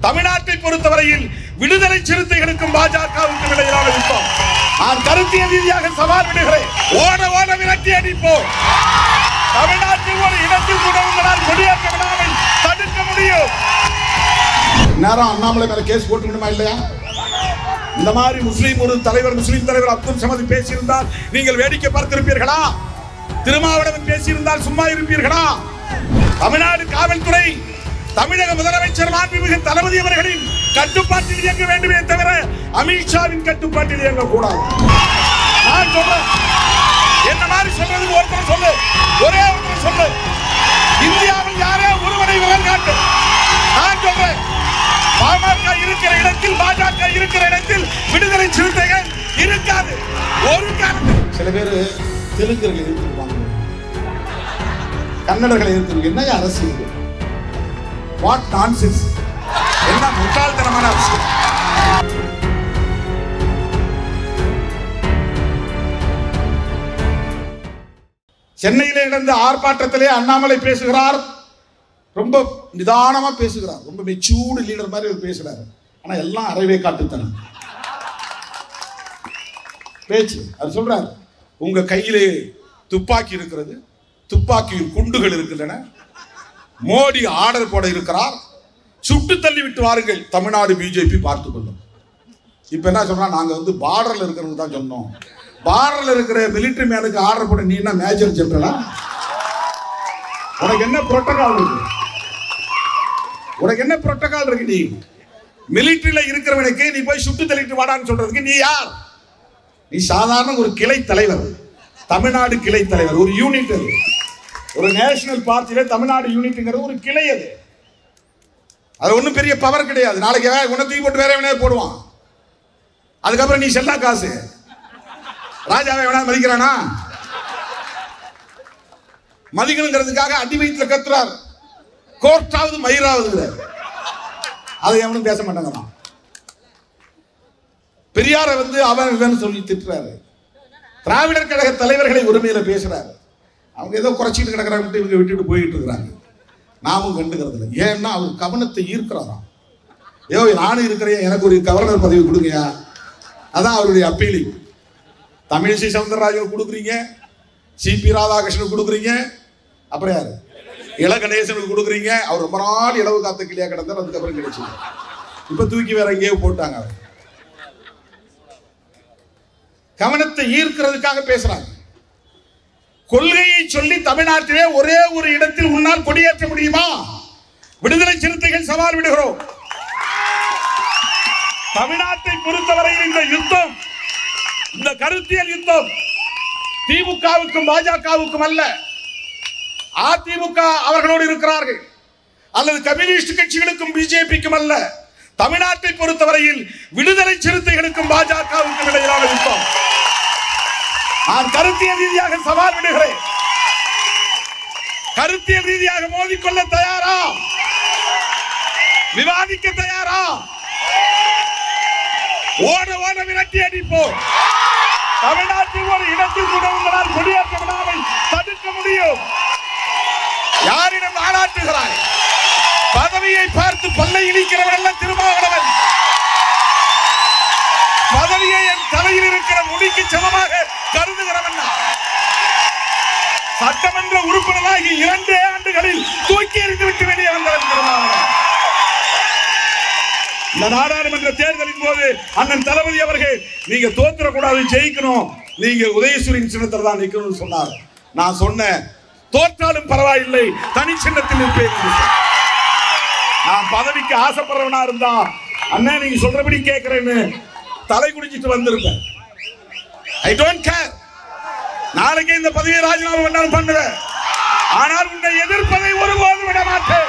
தமிழ்நாட்டை பொறுத்தவரையில் விடுதலை சிறுத்தைகளுக்கும் பாஜகவுக்கும் இடையிலான யுத்தம் நான் கருத்தியல் ரீதியாக சவால் விடுகிறேன் ஓட ஓட விரட்டி அடிப்போம் தமிழ்நாட்டில் ஒரு இடத்தில் கூட உங்களால் குடியேற்ற விடாமல் தடுக்க முடியும் நேரம் அண்ணாமலை மேல கேஸ் போட்டுக்கணுமா இல்லையா இந்த மாதிரி முஸ்லீம் ஒரு தலைவர் முஸ்லீம் தலைவர் அப்துல் சமது பேசியிருந்தால் நீங்கள் வேடிக்கை பார்த்திருப்பீர்களா திருமாவளவன் பேசியிருந்தால் சும்மா இருப்பீர்களா தமிழ்நாடு காவல்துறை தமிழக முதலமைச்சர் மாண்புமிகு தளபதி அவர்களின் கட்டுப்பாட்டில் இயங்க வேண்டுமே தவிர அமித்ஷாவின் கட்டுப்பாட்டில் இயங்கக்கூடாது நான் சொல்றேன் என்ன மாதிரி சொல்றதுக்கு ஒருத்தர் சொல்லு ஒரே ஒருத்தர் சொல்லு இந்தியாவில் யாரே ஒருவரை விரல் காட்டு நான் சொல்றேன் பாமக இருக்கிற இடத்தில் பாஜக இருக்கிற இடத்தில் விடுதலை சிறுத்தைகள் இருக்காது ஒரு காரணம் சில பேர் தெலுங்கர்களை எதிர்த்துருவாங்க கன்னடர்களை எதிர்த்து என்னையா அரசு இது வாட் நான்சென்ஸ் என்ன முட்டாள்தனமான விஷயம் சென்னையிலே நடந்த ஆர்ப்பாட்டத்திலே அண்ணாமலை பேசுகிறார் ரொம்ப நிதானமா பேசுகிறார் ரொம்ப மெச்சூர்டு லீடர் மாதிரி அவர் பேசுறாரு ஆனா எல்லாம் அறவே காட்டுத்தனம் பேச்சு அவர் சொல்றாரு உங்க கையிலே துப்பாக்கி இருக்கிறது துப்பாக்கியில் குண்டுகள் இருக்கின்றன மோடி ஆர்டர் போட இருக்கிறார் சுட்டு தள்ளி விட்டு வாருங்கள் தமிழ்நாடு பிஜேபி பார்த்துக் கொள்ளும் இப்ப என்ன சொல்றா நாங்க வந்து பார்டர்ல இருக்கிறவங்க தான் சொன்னோம் பார்டர்ல இருக்கிற மிலிட்டரி மேனுக்கு ஆர்டர் போட நீ என்ன மேஜர் ஜெனரலா உனக்கு என்ன புரோட்டோகால் இருக்கு உனக்கு என்ன புரோட்டோகால் இருக்கு நீ மிலிட்டரியில இருக்கிறவனுக்கு நீ போய் சுட்டு தள்ளிட்டு வாடான்னு சொல்றதுக்கு நீ யார் நீ சாதாரண ஒரு கிளை தலைவர் தமிழ்நாடு கிளை தலைவர் ஒரு யூனிட் அது ஒரு நேஷனல் பார்ட்டியில தமிழ்நாடு யூனிட்ங்கிறது ஒரு கிளை அது அது ஒன்றும் பெரிய பவர் கிடையாது நாளைக்கு வேற உன்னை தூக்கி போட்டு வேற எவனே போடுவான் அதுக்கப்புறம் நீ செல்லா காசு ராஜாவை எவனா மதிக்கிறானா மதிக்கணுங்கிறதுக்காக அடி வயிற்றுல கத்துறார் கோர்ட்டாவது மயிராவது அதை எவனும் பேச மாட்டாங்கதான் பெரியாரை வந்து அவன் இவன் சொல்லி திட்டுறாரு திராவிடர் கழக தலைவர்களை உரிமையில பேசுறாரு அவங்க ஏதோ குறைச்சிட்டு கிடக்குறாங்க இவங்க விட்டுட்டு போயிட்டு இருக்கிறாங்க நாமும் கண்டுக்கிறது இல்லை ஏன்னா அவர் கவனத்தை ஈர்க்கிறாராம் ஐயோ நானும் இருக்கிறேன் எனக்கு ஒரு கவர்னர் பதவி கொடுங்கயா அதான் அவருடைய அப்பீலிங் தமிழிசை சவுந்தரராஜன் கொடுக்குறீங்க சிபி ராதாகிருஷ்ணன் கொடுக்குறீங்க அப்புறம் யாரு இள கணேசனுக்கு கொடுக்குறீங்க அவர் ரொம்ப நாள் இளவு காத்த கிளியா கிடந்தார் அதுக்கப்புறம் கிடைச்சது இப்ப தூக்கி வேற எங்கேயோ போட்டாங்க அவர் கவனத்தை ஈர்க்கிறதுக்காக பேசுறாங்க கொள்கையை சொல்லி தமிழ்நாட்டிலே ஒரே ஒரு இடத்தில் உன்னால் கொடியேற்ற முடியுமா விடுதலை சிறுத்தைகள் சவால் விடுகிறோம் தமிழ்நாட்டை பொறுத்தவரையில் இந்த யுத்தம் இந்த கருத்தியல் யுத்தம் திமுகவுக்கும் பாஜகவுக்கும் அல்ல அதிமுக அவர்களோடு இருக்கிறார்கள் அல்லது கம்யூனிஸ்ட் கட்சிகளுக்கும் பிஜேபிக்கும் அல்ல தமிழ்நாட்டை பொறுத்தவரையில் விடுதலை சிறுத்தைகளுக்கும் பாஜகவுக்கும் இடையிலான யுத்தம் நான் கருத்தியல் ரீதியாக சவால் விடுகிறேன் கருத்தியல் ரீதியாக மோதிக்கொள்ள தயாரா விவாதிக்க தயாரா ஓட ஓட விரட்டி அடிப்போம் தமிழ்நாட்டில் ஒரு இடத்தில் கூட உங்களால் குடியேற்ற விடாமல் தடுக்க முடியும் யாரிடம் ஆளாட்டுகிறாய் பதவியை பார்த்து பல்லை இழிக்கிறவன் எல்லாம் திருமாவளவன் பதவியை என் தலையில் இருக்கிற முடிக்கு சமமாக கருதுகிறவன் நான். சட்டமன்ற உறுப்பினராகி இரண்டே ஆண்டுகளில் தூக்கி எறிந்து விட்டு வெளியே வந்தவன் திருமாவளவன் இந்த நாடாளுமன்ற தேர்தலின் போது அண்ணன் தளபதி அவர்கள் நீங்க தோத்துறக்கூடாது ஜெயிக்கணும் நீங்க உதயசூரின் சின்னத்தில் தான் நிக்கணும்னு சொன்னார் நான் சொன்னேன் தோற்றாலும் பரவாயில்லை தனி சின்னத்தில் இருப்பேன் என்று சொன்னேன். நான் பதவிக்கு ஆசைப்படுறவனா இருந்தா அண்ணன் நீங்க சொல்றபடி கேட்கிறேன்னு தலை குடிச்சிட்டு வந்திருப்பேன் ஐ டோன்ட் கேர் நாளைக்கு இந்த பதவியை ராஜினாமா பண்ணாலும் பண்ணுவேன் ஆனால் உன்னை எதிர்ப்பதை ஒருபோதும் விட மாட்டேன்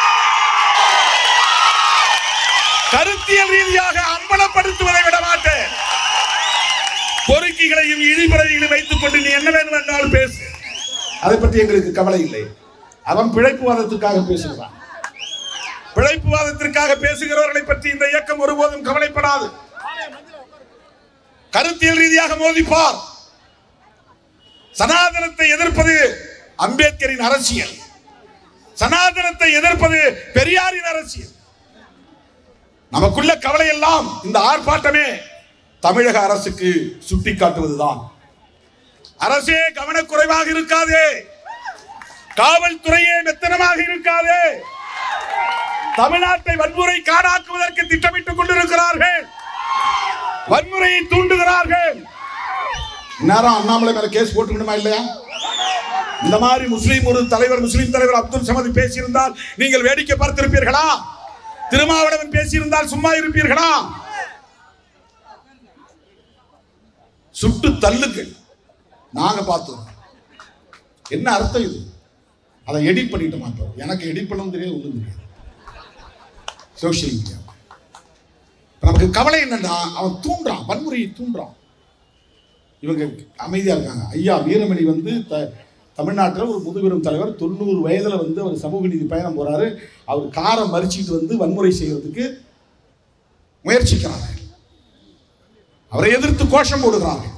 கருத்தியல் ரீதியாக அம்பலப்படுத்துவதை விட மாட்டேன் பொறுக்கிகளையும் இழிபிறவிகளையும் வைத்துக் கொண்டு நீ என்ன வேண்டும் என்றாலும் பேசு அதை பற்றி எங்களுக்கு கவலை இல்லை அவன் பிழைப்புவாதத்துக்காக பேசுகிறான் பிழைப்புவாதத்திற்காக பேசுகிறவர்களை பற்றி இந்த இயக்கம் ஒருபோதும் கவலைப்படாது கருத்தியல் ரீதியாக மோதிப்பார் சனாதனத்தை எதிர்ப்பது அம்பேத்கரின் அரசியல் சனாதனத்தை எதிர்ப்பது பெரியாரின் அரசியல் நமக்குள்ள கவலை எல்லாம் இந்த ஆர்ப்பாட்டமே தமிழக அரசுக்கு சுட்டிக்காட்டுவதுதான் அரசே கவனக்குறைவாக இருக்காதே காவல்துறையே மெத்தனமாக இருக்காதே தமிழ்நாட்டை வன்முறை காடாக்குவதற்கு திட்டமிட்டுக் கொண்டிருக்கிறார்கள் வன்முறையை தூண்டுகிறார்கள் நேரம் அண்ணாமலை மேல கேஸ் போட்டுக்கணுமா இல்லையா இந்த மாதிரி முஸ்லீம் ஒரு தலைவர் முஸ்லீம் தலைவர் அப்துல் சமது பேசியிருந்தால் நீங்கள் வேடிக்கை பார்த்திருப்பீர்களா திருமாவளவன் பேசியிருந்தால் சும்மா இருப்பீர்களா சுட்டு தள்ளுங்கள் நாங்க பார்த்தோம் என்ன அர்த்தம் இது அதை எடிட் பண்ணிட்டு மாட்டோம் எனக்கு எடிட் பண்ணவும் தெரியாது ஒன்றும் தெரியாது சோஷியல் மீடியா நமக்கு கவலை என்னன்னா அவன் தூண்டுறான் வன்முறையை தூண்டுறான் இவங்க அமைதியா இருக்காங்க ஐயா வீரமணி வந்து த தமிழ்நாட்டில் ஒரு முதுபெரும் தலைவர் தொண்ணூறு வயதுல வந்து அவர் சமூக நீதி பயணம் போறாரு அவர் காரை மறிச்சிட்டு வந்து வன்முறை செய்யறதுக்கு முயற்சிக்கிறாங்க அவரை எதிர்த்து கோஷம் போடுகிறார்கள்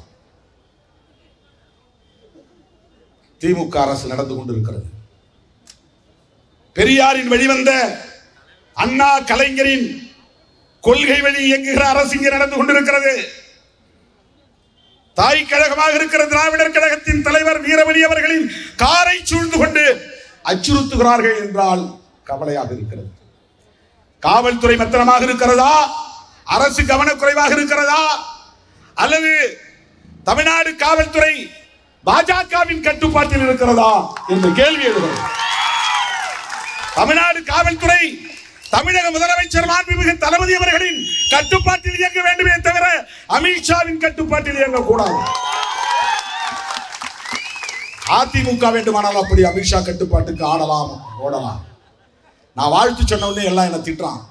திமுக அரசு நடந்து கொண்டிருக்கிறது பெரியாரின் வெளிவந்த அண்ணா கலைஞரின் கொள்கை வழி இயங்குகிற அரசு இங்கே நடந்து கொண்டிருக்கிறது தாய் கழகமாக இருக்கிற திராவிடர் கழகத்தின் தலைவர் வீரமணி அவர்களின் காரை சூழ்ந்து கொண்டு அச்சுறுத்துகிறார்கள் என்றால் கவலையாக இருக்கிறது காவல்துறை மெத்தனமாக இருக்கிறதா அரசு கவனக்குறைவாக இருக்கிறதா அல்லது தமிழ்நாடு காவல்துறை பாஜகவின் கட்டுப்பாட்டில் இருக்கிறதா என்ற கேள்வி எழுகிறது தமிழ்நாடு காவல்துறை தமிழக முதலமைச்சர் மாண்புமிகு தளபதி அவர்களின் கட்டுப்பாட்டில் இயங்க வேண்டுமே தவிர அமித்ஷாவின் கட்டுப்பாட்டில் இயங்கக்கூடாது அதிமுக வேண்டுமானால் அப்படி அமித்ஷா கட்டுப்பாட்டுக்கு ஆடலாம் ஓடலாம் நான் வாழ்த்து சொன்ன உடனே எல்லாம் என்ன திட்டுறான்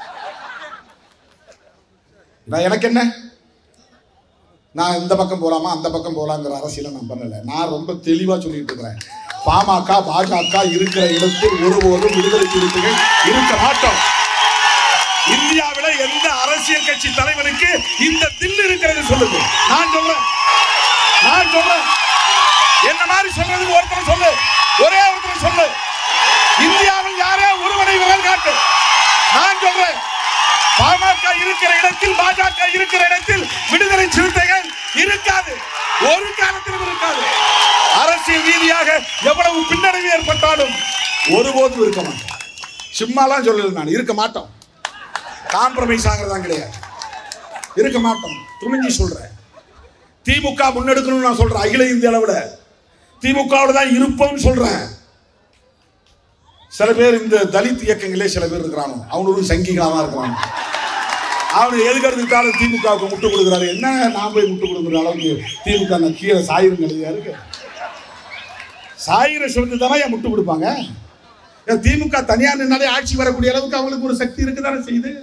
நான் எனக்கு என்ன நான் இந்த பக்கம் போலாமா அந்த பக்கம் போலாங்கிற அரசியலை நான் பண்ணல நான் ரொம்ப தெளிவா சொல்லிட்டு இருக்கிறேன் பாமக பாஜக இருக்கிற இடத்தில் ஒருபோதும் விடுதலை சிறுத்தைகள் இருக்க மாட்டோம் இந்தியாவில எந்த அரசியல் கட்சி தலைவருக்கு இந்த தில் இருக்கிறது சொல்லுது நான் சொல்றேன் நான் சொல்றேன் என்ன மாதிரி சொல்றதுக்கு ஒருத்தர் சொல்லு ஒரே ஒருத்தர் சொல்லு இந்தியாவில் யாரே ஒருவனை விரல் காட்டு நான் சொல்றேன் பாமக இருக்கிற இடத்தில் பாஜக இருக்கிற இடத்தில் விடுதலை சிறுத்தைகள் இருக்காது ஒரு காலத்திலும் இருக்காது அரசியல் ரீதியாக எவ்வளவு பின்னடைவு ஏற்பட்டாலும் ஒருபோதும் இருக்க மாட்டோம் சும்மாலாம் சொல்லல நான் இருக்க மாட்டோம் காம்ப்ரமைஸ் ஆகிறதா கிடையாது இருக்க மாட்டோம் துணிஞ்சு சொல்றேன் திமுக முன்னெடுக்கணும்னு நான் சொல்றேன் அகில இந்திய அளவுல திமுகவோட தான் இருப்போம்னு சொல்றேன் சில பேர் இந்த தலித் இயக்கங்களே சில பேர் இருக்கிறாங்க அவனோட சங்கிகளாக தான் இருக்கிறாங்க அவனு எதுக்கு எடுத்துக்கிட்டாலும் திமுகவுக்கு முட்டு கொடுக்குறாரு என்ன நான் போய் முட்டு கொடுக்குற அளவுக்கு திமுக நான் கீழே சாயிரும் நிலையா இருக்கு சாயிர சொல்லிட்டு தானே ஏன் முட்டு கொடுப்பாங்க ஏன் திமுக தனியார் நின்னாலே ஆட்சி வரக்கூடிய அளவுக்கு அவங்களுக்கு ஒரு சக்தி இருக்குதானே செய்யுது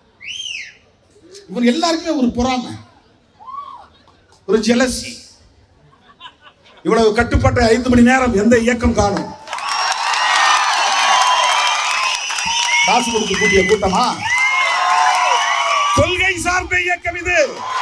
இவர் எல்லாருக்குமே ஒரு பொறாமை ஒரு ஜெலசி இவ்வளவு கட்டுப்பட்ட ஐந்து மணி நேரம் எந்த இயக்கம் காணும் காசு கொடுத்து கூட்டிய கூட்டமா கொள்கை சார்ந்த இயக்கம் இது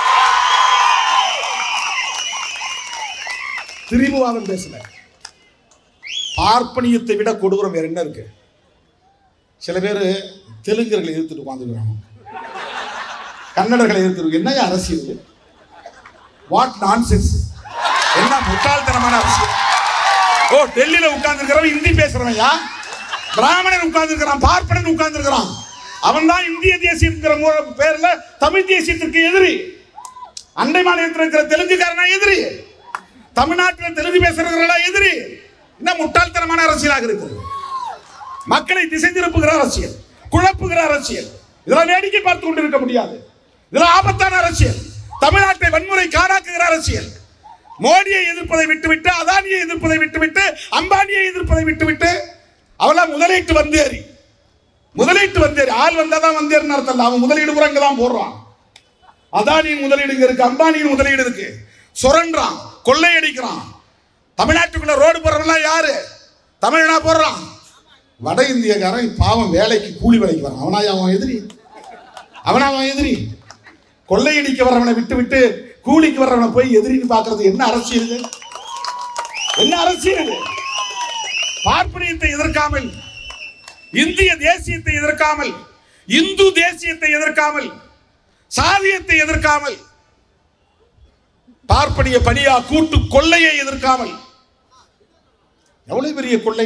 திரிபுவாதம் பேசல பார்ப்பனியத்தை விட கொடூரம் வேற என்ன இருக்கு சில பேர் தெலுங்கர்களை எதிர்த்துட்டு உட்காந்துக்கிறாங்க கன்னடர்களை எதிர்த்து என்ன அரசியல் வாட் நான்சென்ஸ் என்ன முட்டாள்தனமான அரசியல் ஓ டெல்லியில உட்கார்ந்து இந்தி பேசுறவன் யா பிராமணன் உட்கார்ந்து பார்ப்பனன் உட்கார்ந்து அவன் தான் இந்திய தேசியம்ங்கிற மு- பேர்ல தமிழ் தேசியத்திற்கு எதிரி அண்டை மாநிலத்தில் இருக்கிற தெலுங்குக்காரனா எதிரி தமிழ்நாட்டில் தெலுங்கு பேசுறவர்களா எதிரி என்ன முட்டாள்தனமான அரசியலாக இருக்கிறது மக்களை திசை திருப்புகிற அரசியல் குழப்புகிற அரசியல் இதெல்லாம் வேடிக்கை பார்த்து கொண்டிருக்க முடியாது இதெல்லாம் ஆபத்தான அரசியல் தமிழ்நாட்டை வன்முறை காடாக்குகிற அரசியல் மோடியை எதிர்ப்பதை விட்டுவிட்டு அதானியை எதிர்ப்பதை விட்டுவிட்டு அம்பானியை எதிர்ப்பதை விட்டுவிட்டு அவெல்லாம் முதலீட்டு வந்தேறி முதலீட்டு வந்தேறி ஆள் வந்தாதான் வந்தேறின்னு அர்த்தம் இல்ல. அவன் முதலீடு கூட தான் போடுறான் அதானியின் முதலீடு இங்க இருக்கு அம்பானியின் முதலீடு இருக்கு சுரண்டான் கொள்ளையடிக்கிறான் தமிழ்நாட்டுக்குள்ள ரோடு போடுறவன்லாம் யாரு தமிழ்னா போடுறான் வட இந்தியக்காரன் பாவம் வேலைக்கு கூலி வேலைக்கு வரான் அவனா அவன் எதிரி அவனா அவன் எதிரி கொள்ளையடிக்க வர்றவனை விட்டு விட்டு கூலிக்கு வர்றவனை போய் எதிரின்னு பார்க்கிறது என்ன அரசியல் இது என்ன அரசியல் இது பார்ப்பனியத்தை எதிர்க்காமல் இந்திய தேசியத்தை எதிர்க்காமல் இந்து தேசியத்தை எதிர்க்காமல் சாதியத்தை எதிர்க்காமல் பார்ப்பனிய பணியா கூட்டு கொள்ளையை எதிர்க்காமல் எவ்வளவு பெரிய கொள்ளை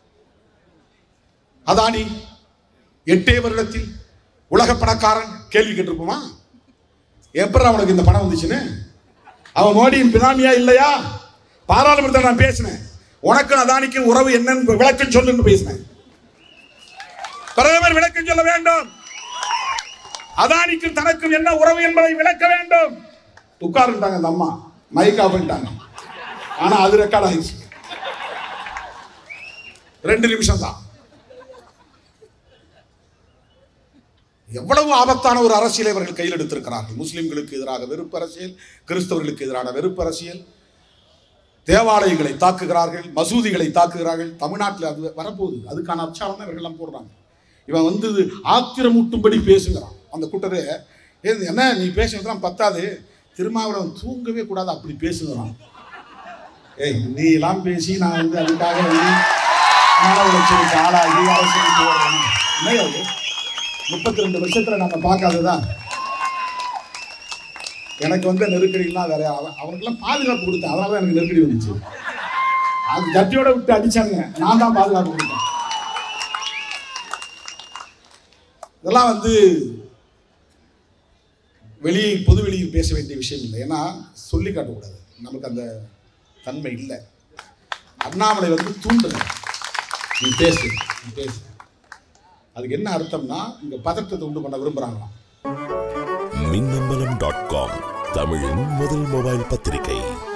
அதானி எட்டே வருடத்தில் உலக பணக்காரன் கேள்வி கேட்டிருப்போமா எப்படி அவனுக்கு இந்த பணம் வந்துச்சுன்னு அவன் மோடியின் பினாமியா இல்லையா பாராளுமன்றத்தில் நான் பேசினேன் உனக்கும் அதானிக்கும் உறவு என்னன்னு விளக்கம் சொல்லுன்னு பேசினேன் பிரதமர் விளக்கம் சொல்ல வேண்டும் அதானிக்கும் தனக்கும் என்ன உறவு என்பதை விளக்க வேண்டும் உட்கார்ந்துட்டாங்க அந்த அம்மா மைக் ஆஃப் பண்ணிட்டாங்க ஆனா அது ரெக்கார்ட் ஆயிடுச்சு ரெண்டு நிமிஷம் தான் எவ்வளவு ஆபத்தான ஒரு அரசியலை அவர்கள் கையில் எடுத்திருக்கிறார்கள் முஸ்லிம்களுக்கு எதிராக வெறுப்பு அரசியல் கிறிஸ்தவர்களுக்கு எதிரான வெறுப்பு அரசியல் தேவாலயங்களை தாக்குகிறார்கள் மசூதிகளை தாக்குகிறார்கள் தமிழ்நாட்டில் அது வரப்போகுது அதுக்கான அச்சாரம் தான் இவர்கள்லாம் போடுறாங்க இவன் வந்து ஆத்திரமூட்டும்படி பேசுகிறான் அந்த கூட்டரே ஏது என்ன நீ பேசுனதுலாம் பத்தாது திருமாவளவன் தூங்கவே கூடாது அப்படி பேசுகிறான் ஏய் நீ எல்லாம் பேசி நான் வந்து அதுக்காக வந்து மன உளைச்சலுக்கு ஆளாகி அரசியலுக்கு போறேன் என்ன அது முப்பத்தி ரெண்டு வருஷத்துல நம்ம பார்க்காததான் எனக்கு வந்த நெருக்கடிலாம் வேற அவன் அவனுக்கெல்லாம் பாதுகாப்பு கொடுத்தேன் அதனால தான் எனக்கு நெருக்கடி வந்துச்சு அது ஜட்டியோட விட்டு அடிச்சாங்க நான் தான் பாதுகாப்பு கொடுத்தேன் இதெல்லாம் வந்து வெளியே பொது வெளியில் பேச வேண்டிய விஷயம் இல்லை ஏன்னா சொல்லி காட்டக்கூடாது நமக்கு அந்த தன்மை இல்லை அண்ணாமலை வந்து தூண்டுற நீ பேசு நீ பேசு அதுக்கு என்ன அர்த்தம்னா இங்க பதட்டத்தை உண்டு பண்ண விரும்புறாங்களாம் மின்னம்பலம் டாட் காம் தமிழின் முதல் மொபைல் பத்திரிகை